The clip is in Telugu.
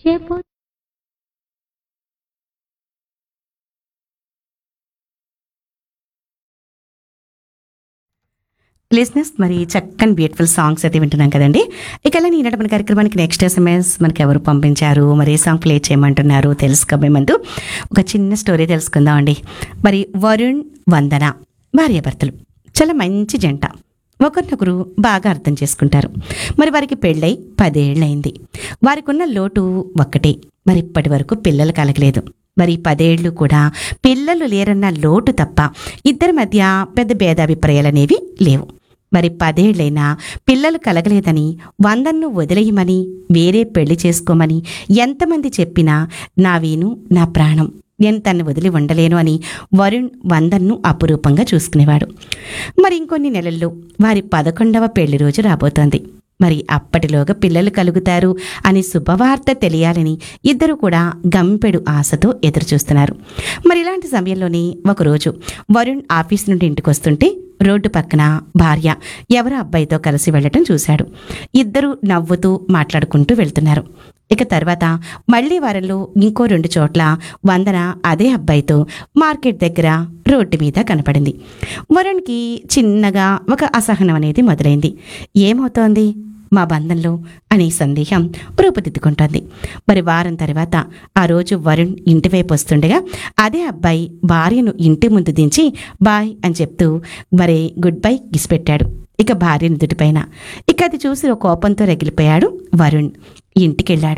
చెప్పు లిజినెస్ మరి చక్కని బ్యూటిఫుల్ సాంగ్స్ అయితే వింటున్నాం కదండి ఇక అలానే ఈనాటి మన కార్యక్రమానికి నెక్స్ట్ ఎస్ఎంఎస్ మనకి ఎవరు పంపించారు మరి ఏ సాంగ్ ప్లే చేయమంటున్నారు తెలుసుకోబోయే ముందు ఒక చిన్న స్టోరీ తెలుసుకుందాం అండి మరి వరుణ్ వందన భార్యాభర్తలు చాలా మంచి జంట ఒకరినొకరు బాగా అర్థం చేసుకుంటారు మరి వారికి పెళ్ళై పదేళ్లయింది వారికి ఉన్న లోటు ఒక్కటే మరి ఇప్పటి వరకు పిల్లలు కలగలేదు మరి ఈ పదేళ్లు కూడా పిల్లలు లేరన్న లోటు తప్ప ఇద్దరి మధ్య పెద్ద భేదాభిప్రాయాలనేవి లేవు మరి పదేళ్లైనా పిల్లలు కలగలేదని వందన్ను వదిలేయమని వేరే పెళ్లి చేసుకోమని ఎంతమంది చెప్పినా నా వీను నా ప్రాణం నేను తన్ని వదిలి ఉండలేను అని వరుణ్ వందన్ను అపురూపంగా చూసుకునేవాడు మరి ఇంకొన్ని నెలల్లో వారి పదకొండవ పెళ్లి రోజు రాబోతోంది మరి అప్పటిలోగా పిల్లలు కలుగుతారు అని శుభవార్త తెలియాలని ఇద్దరు కూడా గంపెడు ఆశతో ఎదురుచూస్తున్నారు మరి ఇలాంటి సమయంలోనే ఒకరోజు వరుణ్ ఆఫీస్ నుండి ఇంటికి వస్తుంటే రోడ్డు పక్కన భార్య ఎవరో అబ్బాయితో కలిసి వెళ్ళటం చూశాడు ఇద్దరు నవ్వుతూ మాట్లాడుకుంటూ వెళ్తున్నారు ఇక తర్వాత మళ్లీ వారంలో ఇంకో రెండు చోట్ల వందన అదే అబ్బాయితో మార్కెట్ దగ్గర రోడ్డు మీద కనపడింది వరుణ్కి చిన్నగా ఒక అసహనం అనేది మొదలైంది ఏమవుతోంది మా బంధంలో అనే సందేహం రూపుదిద్దుకుంటోంది మరి వారం తర్వాత ఆ రోజు వరుణ్ ఇంటివైపు వస్తుండగా అదే అబ్బాయి భార్యను ఇంటి ముందు దించి బాయ్ అని చెప్తూ మరి గుడ్ బై గిసిపెట్టాడు ఇక భార్య నుదుటిపైన ఇక అది చూసి ఓ కోపంతో రగిలిపోయాడు వరుణ్ ఇంటికెళ్ళాడు